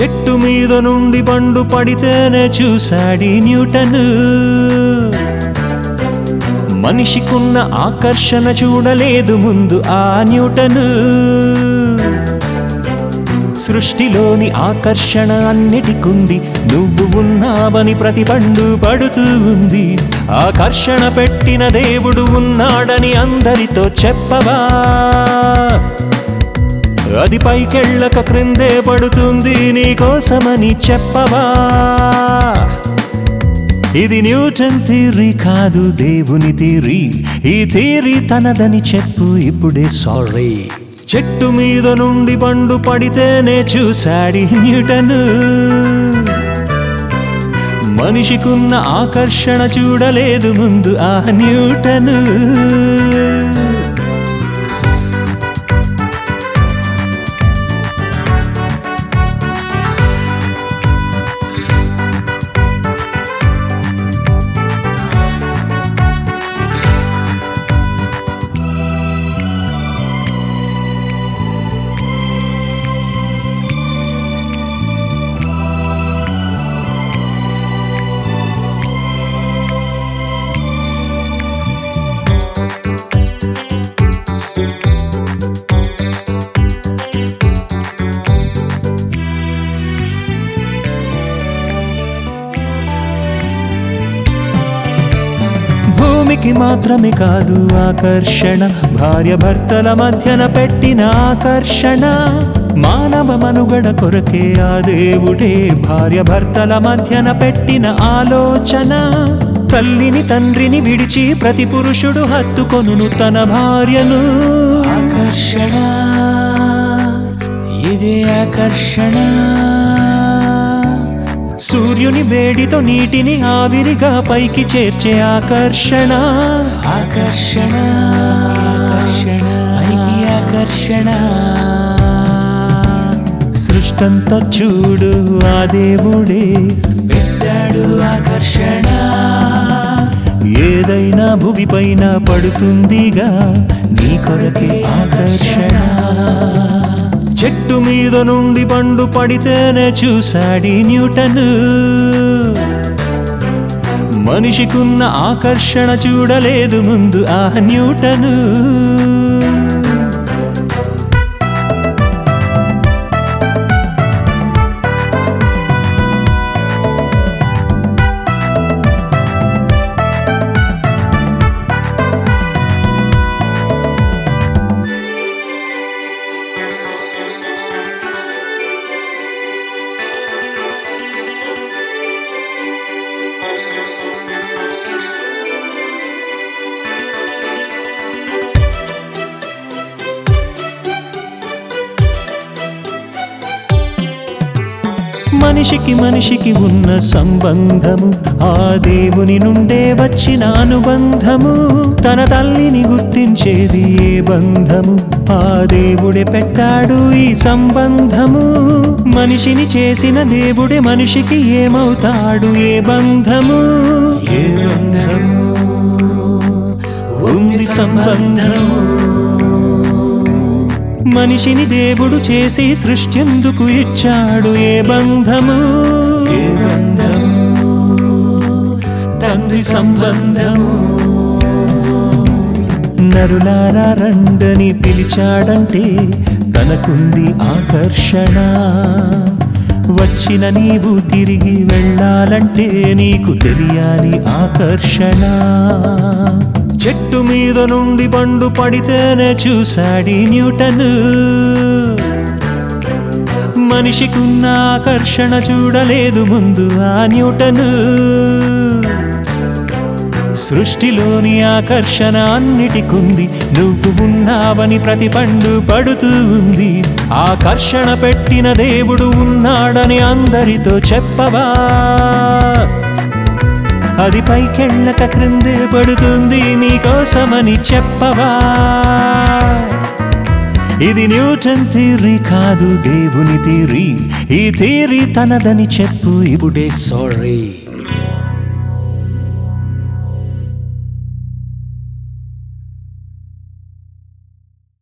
చెట్టు మీద నుండి పండు పడితేనే చూశాడి న్యూటన్ మనిషికున్న ఆకర్షణ చూడలేదు ముందు ఆ న్యూటన్ సృష్టిలోని ఆకర్షణ అన్నిటికుంది నువ్వు ఉన్నావని ప్రతి పండు పడుతూ ఉంది ఆకర్షణ పెట్టిన దేవుడు ఉన్నాడని అందరితో చెప్పవా అది పైకెళ్ళక క్రిందే పడుతుంది నీకోసమని చెప్పవా ఇది న్యూటన్ థీరీ కాదు దేవుని థీరీ ఈ థీరీ తనదని చెప్పు ఇప్పుడే సారీ చెట్టు మీద నుండి పండు పడితేనే చూశాడి న్యూటన్ మనిషికున్న ఆకర్షణ చూడలేదు ముందు ఆ న్యూటన్ భూమికి మాత్రమే కాదు ఆకర్షణ భార్య భర్తల మధ్యన పెట్టిన ఆకర్షణ మానవ మనుగడ కొరకే ఆ దేవుడే భార్య భర్తల మధ్యన పెట్టిన ఆలోచన తల్లిని తండ్రిని విడిచి ప్రతి పురుషుడు హత్తుకొనును తన భార్యను ఆకర్షణ ఇదే ఆకర్షణ సూర్యుని వేడితో నీటిని ఆవిరిగా పైకి చేర్చే ఆకర్షణ ఆకర్షణ ఆకర్షణ పైకి ఆకర్షణ సృష్టంతా చూడు ఆ దేవుడే పెట్టాడు ఆకర్షణ ఏదైనా భువిపైన పడుతుందిగా నీ కొరకే ఆకర్షణ చెట్టు మీద నుండి పండు పడితేనే చూశాడి న్యూటన్ మనిషికున్న ఆకర్షణ చూడలేదు ముందు ఆ న్యూటన్ మనిషికి మనిషికి ఉన్న సంబంధము ఆ దేవుని నుండే వచ్చిన అనుబంధము తన తల్లిని గుర్తించేది ఏ బంధము ఆ దేవుడే పెట్టాడు ఈ సంబంధము మనిషిని చేసిన దేవుడే మనిషికి ఏమవుతాడు ఏ బంధము ఏ బంధము ఉంది సంబంధము మనిషిని దేవుడు చేసి సృష్టిందుకు ఇచ్చాడు ఏ బంధము ఏ బంధము తండ్రి సంబంధము నరులారా రండని పిలిచాడంటే తనకుంది ఆకర్షణ వచ్చిన నీవు తిరిగి వెళ్ళాలంటే నీకు తెలియాలి ఆకర్షణ చెట్టు మీద నుండి పండు పడితేనే చూశాడి న్యూటన్ మనిషికున్న ఆకర్షణ చూడలేదు ముందు ఆ న్యూటన్ సృష్టిలోని ఆకర్షణ అన్నిటికుంది నువ్వు ఉన్నావని ప్రతి పండు పడుతూ ఉంది ఆకర్షణ పెట్టిన దేవుడు ఉన్నాడని అందరితో చెప్పవా అది పైకెళ్ళక క్రిందే పడుతుంది నీకోసమని చెప్పవా ఇది న్యూటన్ థీరీ కాదు దేవుని థీరీ ఈ థీరీ తనదని చెప్పు ఇప్పుడే సారీ